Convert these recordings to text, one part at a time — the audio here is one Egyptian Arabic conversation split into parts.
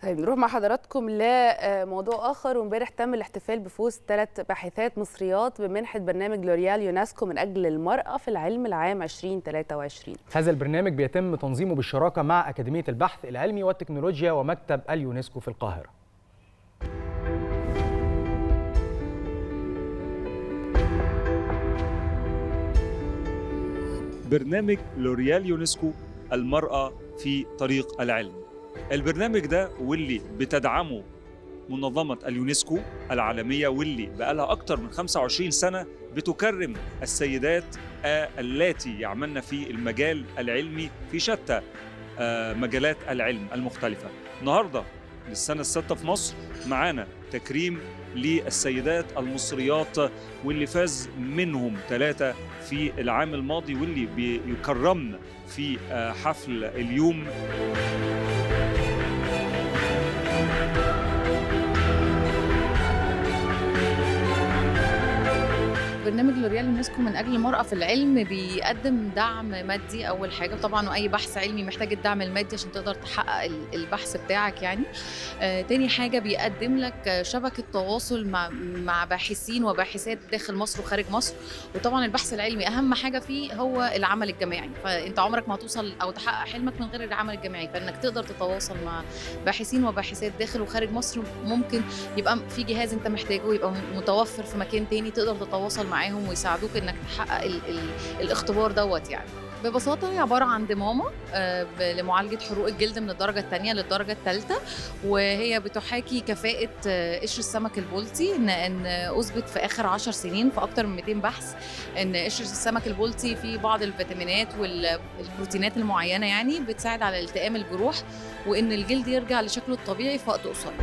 طيب نروح مع حضراتكم لموضوع اخر وامبارح تم الاحتفال بفوز ثلاث باحثات مصريات بمنحه برنامج لوريال يونسكو من اجل المراه في العلم العام 2023 هذا البرنامج بيتم تنظيمه بالشراكه مع اكاديميه البحث العلمي والتكنولوجيا ومكتب اليونسكو في القاهره برنامج لوريال يونسكو المرأة في طريق العلم البرنامج ده واللي بتدعمه منظمة اليونسكو العالمية واللي بقالها أكتر من 25 سنة بتكرم السيدات اللاتي يعملن في المجال العلمي في شتى مجالات العلم المختلفة النهاردة للسنة الستة في مصر معانا تكريم للسيدات المصريات واللي فاز منهم ثلاثة في العام الماضي واللي بيكرمنا في حفل اليوم برنامج لوريال يونسكو من اجل المراه في العلم بيقدم دعم مادي اول حاجه طبعا واي بحث علمي محتاج الدعم المادي عشان تقدر تحقق البحث بتاعك يعني آه تاني حاجه بيقدم لك شبكه تواصل مع مع باحثين وباحثات داخل مصر وخارج مصر وطبعا البحث العلمي اهم حاجه فيه هو العمل الجماعي فانت عمرك ما هتوصل او تحقق حلمك من غير العمل الجماعي فانك تقدر تتواصل مع باحثين وباحثات داخل وخارج مصر ممكن يبقى في جهاز انت محتاجه يبقى متوفر في مكان تاني تقدر تتواصل معاهم ويساعدوك انك تحقق ال ال الاختبار دوت يعني ببساطه هي عباره عن ضمامه لمعالجه حروق الجلد من الدرجه الثانيه للدرجه الثالثه وهي بتحاكي كفاءه قشر السمك البلطي ان ان اثبت في اخر 10 سنين في اكثر من 200 بحث ان قشر السمك البلطي فيه بعض الفيتامينات والبروتينات المعينه يعني بتساعد على التئام الجروح وان الجلد يرجع لشكله الطبيعي في وقت قصير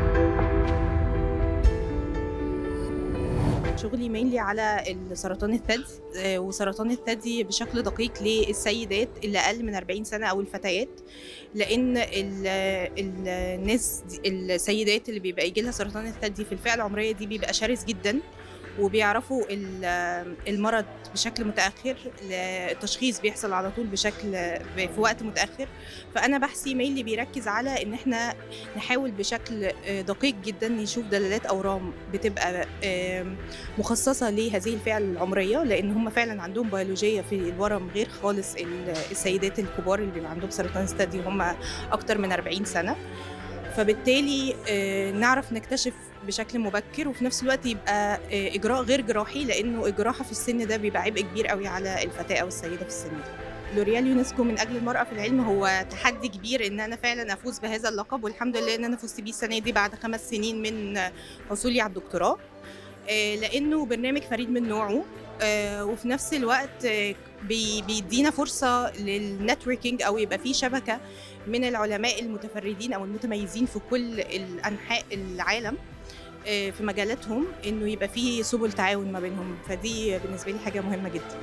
شغلي مينلي على سرطان الثدي وسرطان الثدي بشكل دقيق للسيدات اللي اقل من 40 سنه او الفتيات لان الناس السيدات اللي بيبقى يجي لها سرطان الثدي في الفئه العمريه دي بيبقى شرس جدا وبيعرفوا المرض بشكل متاخر التشخيص بيحصل على طول بشكل في وقت متاخر فانا بحثي ميلي بيركز على ان احنا نحاول بشكل دقيق جدا نشوف دلالات اورام بتبقى مخصصه لهذه الفئه العمريه لان هم فعلا عندهم بيولوجيه في الورم غير خالص السيدات الكبار اللي بيبقى عندهم سرطان الثدي وهم اكتر من 40 سنه فبالتالي نعرف نكتشف بشكل مبكر وفي نفس الوقت يبقى اجراء غير جراحي لانه الجراحه في السن ده بيبقى عبء كبير قوي على الفتاه او السيده في السن ده لوريال يونسكو من اجل المراه في العلم هو تحدي كبير ان انا فعلا افوز بهذا اللقب والحمد لله ان انا فزت بيه السنه دي بعد خمس سنين من حصولي على الدكتوراه لانه برنامج فريد من نوعه وفي نفس الوقت بيدينا فرصه للنتوركينج او يبقى في شبكه من العلماء المتفردين او المتميزين في كل انحاء العالم في مجالاتهم انه يبقى في سبل تعاون ما بينهم فدي بالنسبه لي حاجه مهمه جدا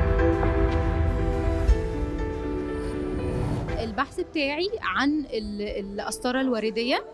البحث بتاعي عن القسطره الورديه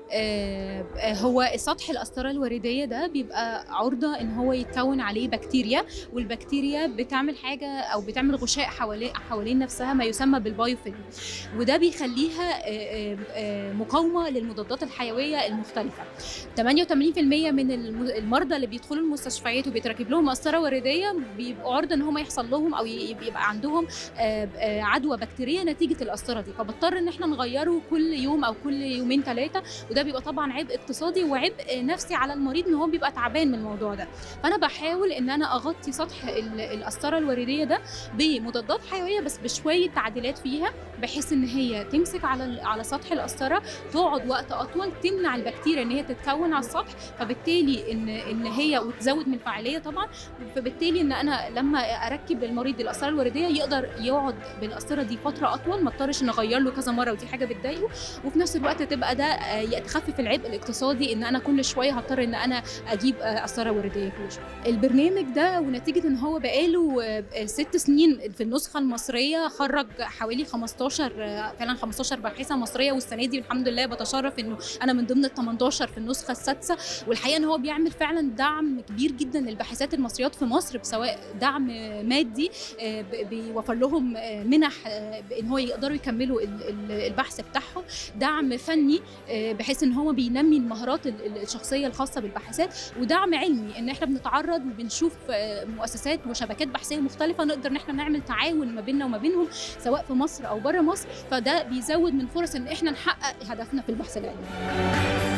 هو سطح القسطره الورديه ده بيبقى عرضه ان هو يتكون عليه بكتيريا والبكتيريا بتعمل حاجه او بتعمل غشاء حوالين حوالين نفسها ما يسمى بالبايوفيلم وده بيخليها مقاومه للمضادات الحيويه المختلفه 88% من المرضى اللي بيدخلوا المستشفيات وبيتركب لهم قسطره ورديه بيبقوا عرضه ان هم يحصل لهم او يبقى عندهم عدوى بكتيريه نتيجه القسطره دي فبضطر ان احنا نغيره كل يوم او كل يومين ثلاثه وده بيبقى طبعا عبء اقتصادي وعبء نفسي على المريض ان هو بيبقى تعبان من الموضوع ده فانا بحاول ان انا اغطي سطح القسطره الورديه ده بمضادات حيويه بس بشويه تعديلات فيها بحيث ان هي تمسك على على سطح القسطره تقعد وقت اطول تمنع البكتيريا ان هي تتكون على السطح فبالتالي ان ان هي وتزود من الفعاليه طبعا فبالتالي ان انا لما اركب للمريض القسطره الورديه يقدر يقعد بالقسطره دي فتره اطول ما اضطرش نغير له كذا مره ودي حاجه بتضايقه وفي نفس الوقت تبقى ده تخفف العبء الاقتصادي ان انا كل شويه هضطر ان انا اجيب قسطره ورديه كل شويه البرنامج ده ونتيجه ان هو بقاله ست سنين في النسخه المصريه خرج حوالي 15 فعلا 15 باحثه مصريه والسنه دي الحمد لله بتشرف انه انا من ضمن ال 18 في النسخه السادسه والحقيقه ان هو بيعمل فعلا دعم كبير جدا للباحثات المصريات في مصر سواء دعم مادي بيوفر لهم منح ان هو يقدروا يكملوا يكملوا ال- ال- البحث بتاعهم دعم فني آه، بحيث ان هو بينمي المهارات ال- ال- الشخصيه الخاصه بالباحثات ودعم علمي ان احنا بنتعرض وبنشوف آه، مؤسسات وشبكات بحثيه مختلفه نقدر ان احنا نعمل تعاون ما بيننا وما بينهم سواء في مصر او بره مصر فده بيزود من فرص ان احنا نحقق هدفنا في البحث العلمي